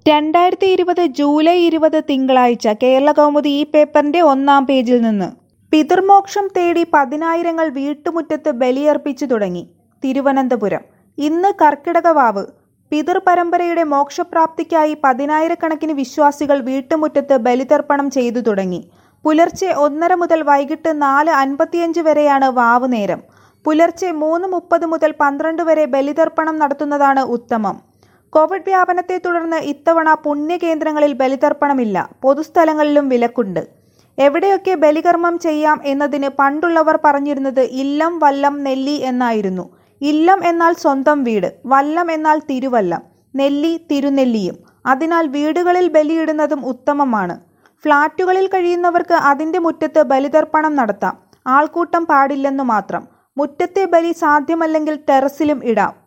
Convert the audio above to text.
രണ്ടായിരത്തി ഇരുപത് ജൂലൈ ഇരുപത് തിങ്കളാഴ്ച കേരളകൗമുദി ഈ പേപ്പറിന്റെ ഒന്നാം പേജിൽ നിന്ന് പിതൃമോക്ഷം തേടി പതിനായിരങ്ങൾ വീട്ടുമുറ്റത്ത് ബലിയർപ്പിച്ചു തുടങ്ങി തിരുവനന്തപുരം ഇന്ന് കർക്കിടകവാവ് പിതൃപരമ്പരയുടെ മോക്ഷപ്രാപ്തിക്കായി പതിനായിരക്കണക്കിന് വിശ്വാസികൾ വീട്ടുമുറ്റത്ത് ബലിതർപ്പണം ചെയ്തു തുടങ്ങി പുലർച്ചെ ഒന്നര മുതൽ വൈകിട്ട് നാല് അൻപത്തിയഞ്ച് വരെയാണ് വാവ് നേരം പുലർച്ചെ മൂന്ന് മുപ്പത് മുതൽ പന്ത്രണ്ട് വരെ ബലിതർപ്പണം നടത്തുന്നതാണ് ഉത്തമം കോവിഡ് വ്യാപനത്തെ തുടർന്ന് ഇത്തവണ പുണ്യകേന്ദ്രങ്ങളിൽ ബലിതർപ്പണമില്ല പൊതുസ്ഥലങ്ങളിലും വിലക്കുണ്ട് എവിടെയൊക്കെ ബലികർമ്മം ചെയ്യാം എന്നതിന് പണ്ടുള്ളവർ പറഞ്ഞിരുന്നത് ഇല്ലം വല്ലം നെല്ലി എന്നായിരുന്നു ഇല്ലം എന്നാൽ സ്വന്തം വീട് വല്ലം എന്നാൽ തിരുവല്ലം നെല്ലി തിരുനെല്ലിയും അതിനാൽ വീടുകളിൽ ബലിയിടുന്നതും ഉത്തമമാണ് ഫ്ളാറ്റുകളിൽ കഴിയുന്നവർക്ക് അതിന്റെ മുറ്റത്ത് ബലിതർപ്പണം നടത്താം ആൾക്കൂട്ടം പാടില്ലെന്നു മാത്രം മുറ്റത്തെ ബലി സാധ്യമല്ലെങ്കിൽ ടെറസിലും ഇടാം